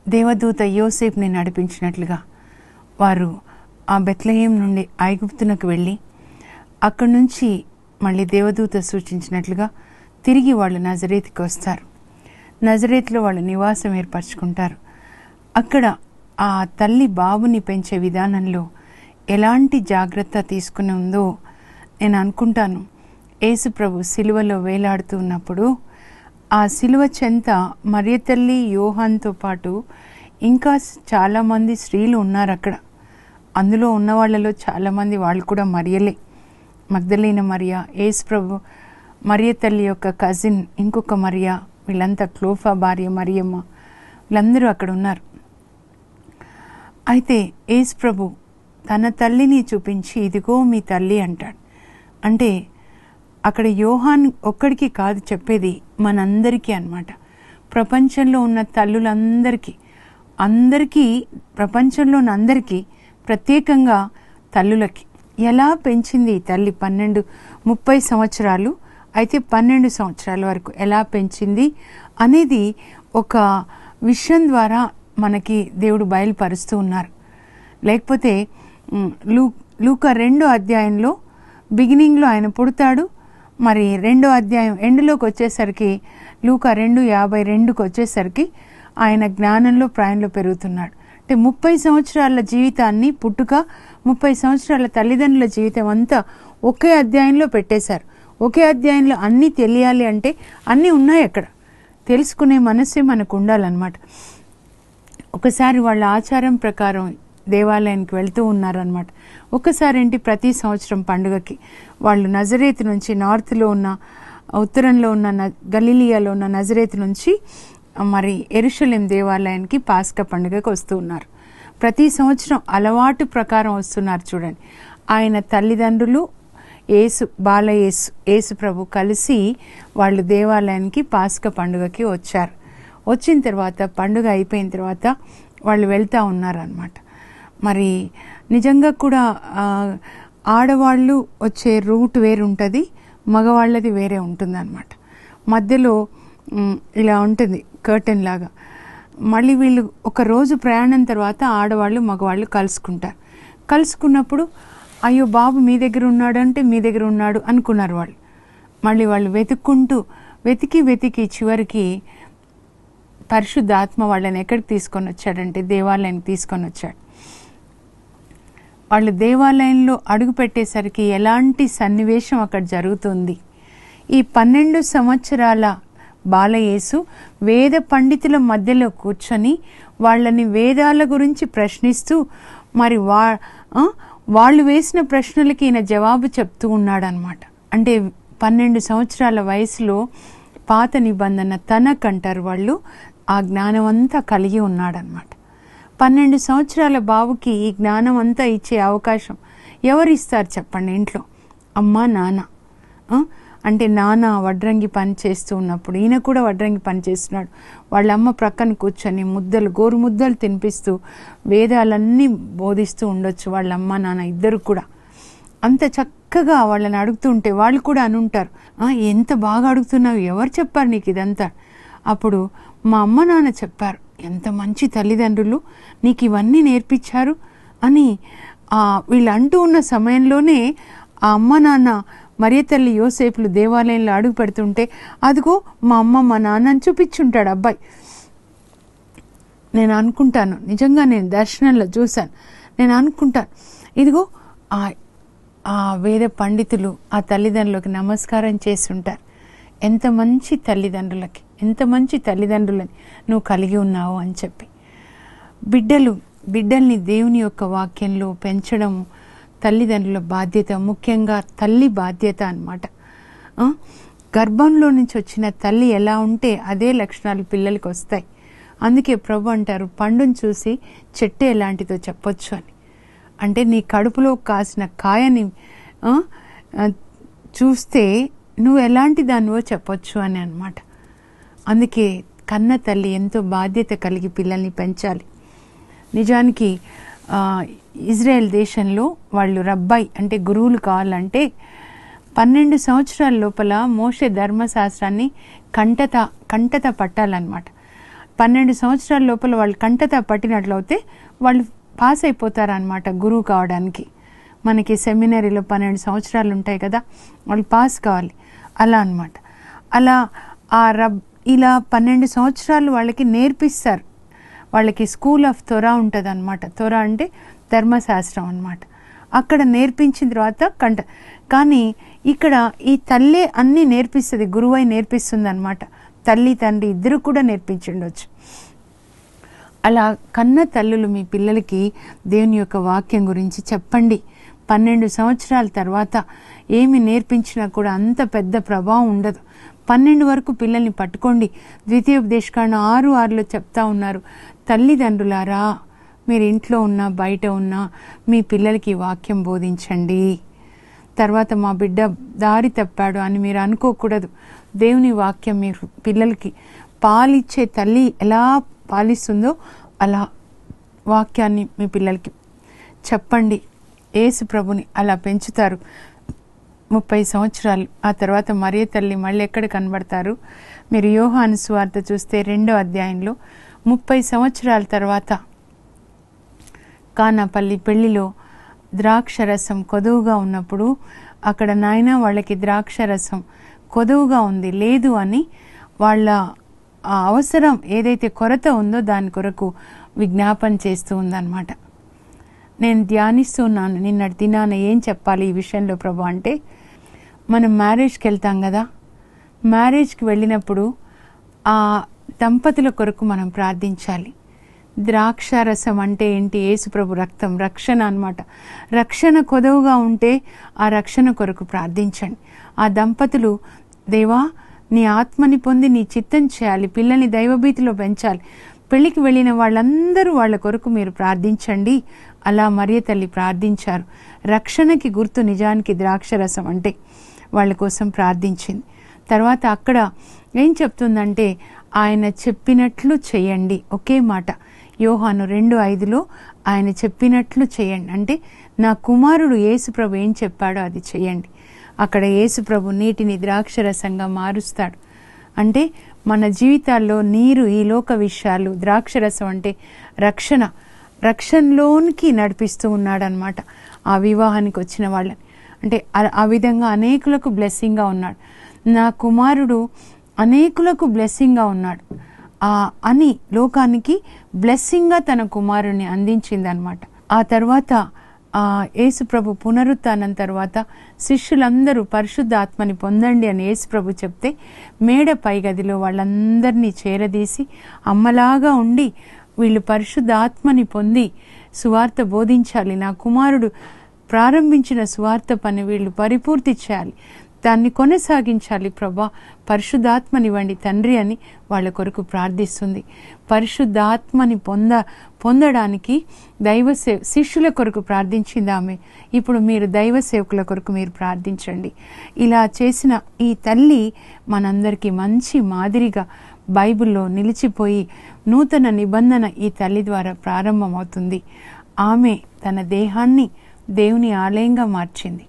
దేవదూత యోసేపుని నడిపించినట్లుగా వారు ఆ బెత్లహేం నుండి ఐగుప్తునకు వెళ్ళి అక్కడి నుంచి మళ్ళీ దేవదూత సూచించినట్లుగా తిరిగి వాళ్ళు నజరేత్కి వస్తారు నజరేత్లో వాళ్ళు నివాసం ఏర్పరచుకుంటారు అక్కడ ఆ తల్లి బాబుని పెంచే విధానంలో ఎలాంటి జాగ్రత్త తీసుకుని ఉందో నేను అనుకుంటాను యేసు ప్రభు సిలువలో వేలాడుతూ ఉన్నప్పుడు ఆ సిలువ చెంత మరియ తల్లి యోహాన్తో పాటు ఇంకా చాలామంది స్త్రీలు ఉన్నారు అక్కడ అందులో ఉన్న వాళ్ళలో చాలామంది వాళ్ళు కూడా మరియలే మగ్ధలేన మరియా యేసు ప్రభు మరియ తల్లి యొక్క కజిన్ ఇంకొక మరియా వీళ్ళంతా క్లోఫా భార్య మరియమ్మ వీళ్ళందరూ అక్కడ ఉన్నారు అయితే యేసు ప్రభు తన తల్లిని చూపించి ఇదిగో మీ తల్లి అంటాడు అంటే అక్కడ యోహాన్ ఒక్కడికి కాదు చెప్పేది మనందరికీ అన్నమాట ప్రపంచంలో ఉన్న తల్లులందరికీ అందరికీ ప్రపంచంలోని అందరికీ ప్రత్యేకంగా తల్లులకి ఎలా పెంచింది ఈ తల్లి పన్నెండు ముప్పై సంవత్సరాలు అయితే పన్నెండు సంవత్సరాల వరకు ఎలా పెంచింది అనేది ఒక విషయం ద్వారా మనకి దేవుడు బయలుపరుస్తూ ఉన్నారు లేకపోతే మ్, లూ లూక రెండో అధ్యాయంలో బిగినింగ్లో ఆయన పుడతాడు మరి రెండో అధ్యాయం ఎండులోకి వచ్చేసరికి లూక రెండు యాభై రెండుకి వచ్చేసరికి ఆయన జ్ఞానంలో ప్రాయంలో పెరుగుతున్నాడు అంటే ముప్పై సంవత్సరాల జీవితాన్ని పుట్టుక ముప్పై సంవత్సరాల తల్లిదండ్రుల జీవితం అంతా ఒకే అధ్యాయంలో పెట్టేశారు ఒకే అధ్యాయంలో అన్నీ తెలియాలి అంటే అన్నీ ఉన్నాయి అక్కడ తెలుసుకునే మనస్సే మనకు ఉండాలన్నమాట ఒకసారి వాళ్ళ ఆచారం ప్రకారం దేవాలయానికి వెళ్తూ ఉన్నారనమాట ఒకసారి ఏంటి ప్రతి సంవత్సరం పండుగకి వాళ్ళు నజరేత్ నుంచి నార్త్లో ఉన్న ఉత్తరంలో ఉన్న న గలీలియాలో ఉన్న నజరేత్ నుంచి ఆ, మరి ఎరుషలేం దేవాలయానికి పాస్కా పండుగకి వస్తూ ఉన్నారు ప్రతి సంవత్సరం అలవాటు ప్రకారం వస్తున్నారు చూడండి ఆయన తల్లిదండ్రులు ఏసు బాలయేసు యేసు ప్రభు కలిసి వాళ్ళు దేవాలయానికి పాస్క పండుగకి వచ్చారు వచ్చిన తర్వాత పండుగ అయిపోయిన తర్వాత వాళ్ళు వెళ్తూ ఉన్నారనమాట మరి నిజంగా కూడా ఆ, ఆడవాళ్ళు వచ్చే రూట్ వేరు ఉంటుంది మగవాళ్ళది వేరే ఉంటుంది అనమాట మధ్యలో మ్, ఇలా ఉంటుంది కర్టెన్ లాగా మళ్ళీ వీళ్ళు ఒక రోజు ప్రయాణం తర్వాత ఆడవాళ్ళు మగవాళ్ళు కలుసుకుంటారు కలుసుకున్నప్పుడు అయ్యో బాబు మీ దగ్గర ఉన్నాడు అంటే మీ దగ్గర ఉన్నాడు అనుకున్నారు వాళ్ళు మళ్ళీ వాళ్ళు వెతుక్కుంటూ వెతికి వెతికి చివరికి పరిశుద్ధాత్మ వాళ్ళని ఎక్కడికి తీసుకొని వచ్చాడంటే దేవాలయానికి తీసుకొని వచ్చాడు వాళ్ళు దేవాలయంలో అడుగు పెట్టేసరికి ఎలాంటి సన్నివేశం అక్కడ జరుగుతుంది ఈ పన్నెండు సంవత్సరాల బాలయేసు వేద పండితుల మధ్యలో కూర్చొని వాళ్ళని వేదాల గురించి ప్రశ్నిస్తూ మరి వా ఆ, వాళ్ళు వేసిన ప్రశ్నలకి ఈయన జవాబు చెప్తూ ఉన్నాడనమాట అంటే పన్నెండు సంవత్సరాల వయసులో పాత నిబంధన తనకంటారు వాళ్ళు ఆ జ్ఞానం అంతా కలిగి ఉన్నాడనమాట పన్నెండు సంవత్సరాల బాబుకి ఈ జ్ఞానం అంతా ఇచ్చే అవకాశం ఎవరు ఇస్తారు చెప్పండి ఇంట్లో అమ్మ నాన్న ఆ? అంటే నాన్న వడ్రంగి పని చేస్తూ ఉన్నప్పుడు ఈయన కూడా వడ్రంగి పని చేస్తున్నాడు వాళ్ళ అమ్మ ప్రక్కన కూర్చొని ముద్దలు గోరు ముద్దలు తినిపిస్తూ వేదాలన్నీ బోధిస్తూ ఉండొచ్చు వాళ్ళ అమ్మ నాన్న ఇద్దరు కూడా అంత చక్కగా వాళ్ళని అడుగుతుంటే వాళ్ళు కూడా అనుంటారు "ఆ, ఎంత బాగా అడుగుతున్నావు ఎవరు చెప్పారు నీకు ఇదంతా అప్పుడు మా అమ్మ నాన్న చెప్పారు ఎంత మంచి తల్లిదండ్రులు నీకు ఇవన్నీ నేర్పించారు అని ఆ, వీళ్ళు అంటూ ఉన్న సమయంలోనే ఆ అమ్మ నాన్న మరియ తల్లి యోసేపులు దేవాలయంలో అడుగు పెడుతుంటే అదిగో మా అమ్మ మా నాన్నని చూపించుంటాడు అబ్బాయి నేను అనుకుంటాను నిజంగా నేను దర్శనంలో చూశాను నేను అనుకుంటాను ఇదిగో ఆ ఆ వేద పండితులు ఆ తల్లిదండ్రులకు నమస్కారం చేసి ఉంటారు ఎంత మంచి తల్లిదండ్రులకి ఎంత మంచి తల్లిదండ్రులని నువ్వు కలిగి ఉన్నావు అని చెప్పి బిడ్డలు బిడ్డల్ని దేవుని యొక్క వాక్యంలో పెంచడం తల్లిదండ్రుల బాధ్యత ముఖ్యంగా తల్లి బాధ్యత అన్నమాట ఆ? గర్భంలో నుంచి వచ్చిన తల్లి ఎలా ఉంటే అదే లక్షణాలు పిల్లలకి వస్తాయి అందుకే ప్రభు అంటారు పండును చూసి చెట్టు ఎలాంటిదో చెప్పొచ్చు అని అంటే నీ కడుపులో కాసిన కాయని ఆ, ఆ, చూస్తే నువ్వు ఎలాంటి దానివో చెప్పొచ్చు అని అన్నమాట అందుకే కన్న తల్లి ఎంతో బాధ్యత కలిగి పిల్లల్ని పెంచాలి నిజానికి ఆ, ఇజ్రాయెల్ దేశంలో వాళ్ళు రబ్బాయి అంటే గురువులు కావాలంటే పన్నెండు సంవత్సరాల లోపల మోషే ధర్మశాస్త్రాన్ని కంటత కంటత పట్టాలన్నమాట పన్నెండు సంవత్సరాల లోపల వాళ్ళు కంటత పట్టినట్లయితే వాళ్ళు పాస్ అయిపోతారనమాట గురువు కావడానికి మనకి సెమినరీలో పన్నెండు సంవత్సరాలు ఉంటాయి కదా వాళ్ళు పాస్ కావాలి అలా అన్నమాట అలా ఆ రబ్ ఇలా పన్నెండు సంవత్సరాలు వాళ్ళకి నేర్పిస్తారు వాళ్ళకి స్కూల్ ఆఫ్ తొరా ఉంటుంది అనమాట తొరా అంటే ధర్మశాస్త్రం అన్నమాట అక్కడ నేర్పించిన తర్వాత కంట కానీ ఇక్కడ ఈ తల్లే అన్నీ నేర్పిస్తుంది గురువై నేర్పిస్తుంది అనమాట తల్లి తండ్రి ఇద్దరు కూడా నేర్పించుండొచ్చు అలా కన్న తల్లులు మీ పిల్లలకి దేవుని యొక్క వాక్యం గురించి చెప్పండి పన్నెండు సంవత్సరాల తర్వాత ఏమి నేర్పించినా కూడా అంత పెద్ద ప్రభావం ఉండదు పన్నెండు వరకు పిల్లల్ని పట్టుకోండి ద్వితీయోపదేశకాండం ఆరు ఆరులో చెప్తా ఉన్నారు తల్లిదండ్రులారా మీరు ఇంట్లో ఉన్నా బయట ఉన్నా మీ పిల్లలకి ఈ వాక్యం బోధించండి తర్వాత మా బిడ్డ దారి తప్పాడు అని మీరు అనుకోకూడదు దేవుని వాక్యం మీరు పిల్లలకి పాలిచ్చే తల్లి ఎలా పాలిస్తుందో అలా వాక్యాన్ని మీ పిల్లలకి చెప్పండి యేసు ప్రభుని అలా పెంచుతారు ముప్పై సంవత్సరాలు ఆ తర్వాత మరియ తల్లి మళ్ళీ ఎక్కడ కనబడతారు మీరు యోహాను సువార్త చూస్తే రెండో అధ్యాయంలో ముప్పై సంవత్సరాల తర్వాత కానాపల్లి పెళ్లిలో ద్రాక్ష రసం కొదువుగా ఉన్నప్పుడు అక్కడ నాయన వాళ్ళకి ద్రాక్ష రసం కొదువుగా ఉంది లేదు అని వాళ్ళ ఆ అవసరం ఏదైతే కొరత ఉందో దాని కొరకు విజ్ఞాపన చేస్తూ ఉందన్నమాట నేను ధ్యానిస్తున్నాను నిన్నటి దినాన ఏం చెప్పాలి ఈ విషయంలో ప్రభు అంటే మనం మ్యారేజ్కి వెళ్తాం కదా మ్యారేజ్కి వెళ్ళినప్పుడు ఆ దంపతుల కొరకు మనం ప్రార్థించాలి ద్రాక్షారసం అంటే ఏంటి యేసుప్రభు రక్తం రక్షణ అన్నమాట రక్షణ కొదవుగా ఉంటే ఆ రక్షణ కొరకు ప్రార్థించండి ఆ దంపతులు దేవా నీ ఆత్మని పొంది నీ చిత్తం చేయాలి పిల్లల్ని దైవభీతిలో పెంచాలి పెళ్లికి వెళ్ళిన వాళ్ళందరూ వాళ్ళ కొరకు మీరు ప్రార్థించండి అలా మరియ తల్లి ప్రార్థించారు రక్షణకి గుర్తు నిజానికి ద్రాక్షరసం అంటే వాళ్ళ కోసం ప్రార్థించింది తర్వాత అక్కడ ఏం చెప్తుందంటే ఆయన చెప్పినట్లు చేయండి ఒకే మాట యోహాను రెండు ఐదులో ఆయన చెప్పినట్లు చేయండి అంటే నా కుమారుడు యేసుప్రభు ఏం చెప్పాడో అది చేయండి అక్కడ యేసుప్రభు నీటిని ద్రాక్షరసంగా మారుస్తాడు అంటే మన జీవితాల్లో నీరు ఈ లోక విషయాలు ద్రాక్షరసం అంటే రక్షణ రక్షణలోనికి నడిపిస్తూ ఉన్నాడనమాట ఆ వివాహానికి వచ్చిన వాళ్ళని అంటే ఆ- ఆ విధంగా అనేకులకు బ్లెస్సింగ్గా ఉన్నాడు నా కుమారుడు అనేకులకు బ్లెస్సింగ్గా ఉన్నాడు ఆ అని లోకానికి బ్లెస్సింగ్గా తన కుమారుణ్ణి అందించిందనమాట ఆ తర్వాత ఆ యేసుప్రభు పునరుత్థానం తర్వాత శిష్యులందరూ పరిశుద్ధ ఆత్మని పొందండి అని యేసుప్రభు చెప్తే మేడ పై గదిలో వాళ్ళందరినీ చేరదీసి అమ్మలాగా ఉండి వీళ్ళు పరిశుద్ధ ఆత్మని పొంది సువార్త బోధించాలి నా కుమారుడు ప్రారంభించిన సువార్త పని వీళ్ళు పరిపూర్తి చేయాలి దాన్ని కొనసాగించాలి ప్రభా పరిశుద్ధాత్మనివ్వండి తండ్రి అని వాళ్ళ కొరకు ప్రార్థిస్తుంది పరిశుద్ధాత్మని పొంద పొందడానికి దైవ సే శిష్యుల కొరకు ప్రార్థించింది ఆమె ఇప్పుడు మీరు దైవ సేవకుల కొరకు మీరు ప్రార్థించండి ఇలా చేసిన ఈ తల్లి మనందరికీ మంచి మాదిరిగా బైబిల్లో నిలిచిపోయి నూతన నిబంధన ఈ తల్లి ద్వారా ప్రారంభమవుతుంది ఆమె తన దేహాన్ని దేవుని ఆలయంగా మార్చింది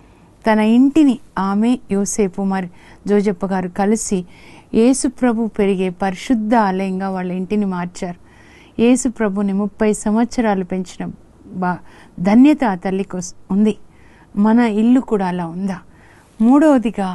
తన ఇంటిని ఆమె యోసేపు మరి జోజప్ప గారు కలిసి యేసు ప్రభు పెరిగే పరిశుద్ధ ఆలయంగా వాళ్ళ ఇంటిని మార్చారు యేసు ప్రభుని ముప్పై సంవత్సరాలు పెంచిన బా ధన్యత ఆ తల్లికి వస్- ఉంది మన ఇల్లు కూడా అలా ఉందా మూడవదిగా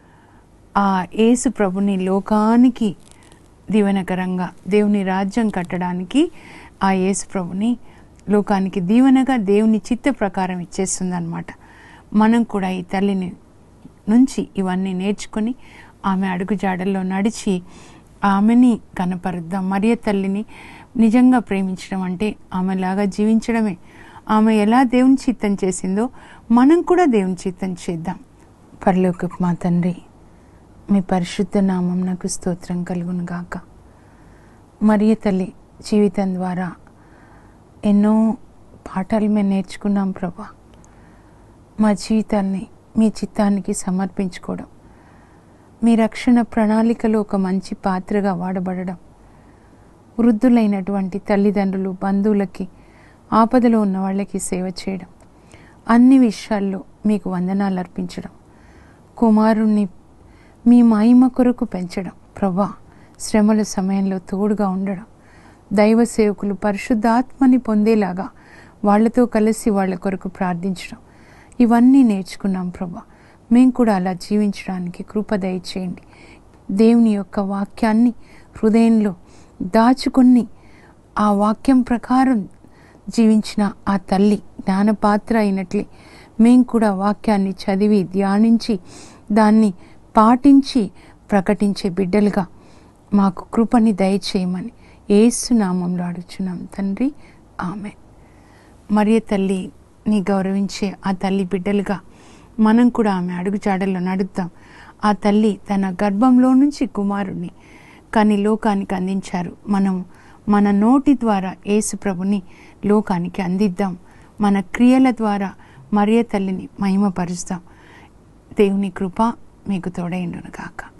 ఆ యేసు ప్రభుని లోకానికి దీవెనకరంగా దేవుని రాజ్యం కట్టడానికి ఆ యేసు ప్రభుని లోకానికి దీవెనగా దేవుని చిత్త ప్రకారం ఇచ్చేస్తుందన్నమాట మనం కూడా ఈ తల్లిని నుంచి ఇవన్నీ నేర్చుకొని ఆమె అడుగుజాడల్లో నడిచి ఆమెని కనపరుద్దాం మరియ తల్లిని నిజంగా ప్రేమించడం అంటే ఆమెలాగా జీవించడమే ఆమె ఎలా దేవుని చిత్తం చేసిందో మనం కూడా దేవుని చిత్తం చేద్దాం పరలోకపు మా తండ్రి మీ పరిశుద్ధ నామం నాకు స్తోత్రం కలుగును గాక మరియ తల్లి జీవితం ద్వారా ఎన్నో పాఠాలు మేము నేర్చుకున్నాం ప్రభా మా జీవితాన్ని మీ చిత్తానికి సమర్పించుకోవడం మీ రక్షణ ప్రణాళికలో ఒక మంచి పాత్రగా వాడబడడం వృద్ధులైనటువంటి తల్లిదండ్రులు బంధువులకి ఆపదలో ఉన్న వాళ్ళకి సేవ చేయడం అన్ని విషయాల్లో మీకు వందనాలు అర్పించడం కుమారుణ్ణి మీ మహిమ కొరకు పెంచడం ప్రభా శ్రమల సమయంలో తోడుగా ఉండడం దైవ సేవకులు పరిశుద్ధాత్మని పొందేలాగా వాళ్ళతో కలిసి వాళ్ళ కొరకు ప్రార్థించడం ఇవన్నీ నేర్చుకున్నాం ప్రభా మేము కూడా అలా జీవించడానికి కృప దయచేయండి దేవుని యొక్క వాక్యాన్ని హృదయంలో దాచుకుని ఆ వాక్యం ప్రకారం జీవించిన ఆ తల్లి జ్ఞానపాత్ర అయినట్లే మేము కూడా వాక్యాన్ని చదివి ధ్యానించి దాన్ని పాటించి ప్రకటించే బిడ్డలుగా మాకు కృపని దయచేయమని ఏసునామంలో అడుగుచున్నాం తండ్రి ఆమె మరియ తల్లిని గౌరవించే ఆ తల్లి బిడ్డలుగా మనం కూడా ఆమె అడుగుజాడల్లో నడుద్దాం ఆ తల్లి తన గర్భంలో నుంచి కుమారుణ్ణి కానీ లోకానికి అందించారు మనం మన నోటి ద్వారా యేసు ప్రభుని లోకానికి అందిద్దాం మన క్రియల ద్వారా మరియ తల్లిని మహిమపరుస్తాం దేవుని కృప మీకు తోడైండును గాక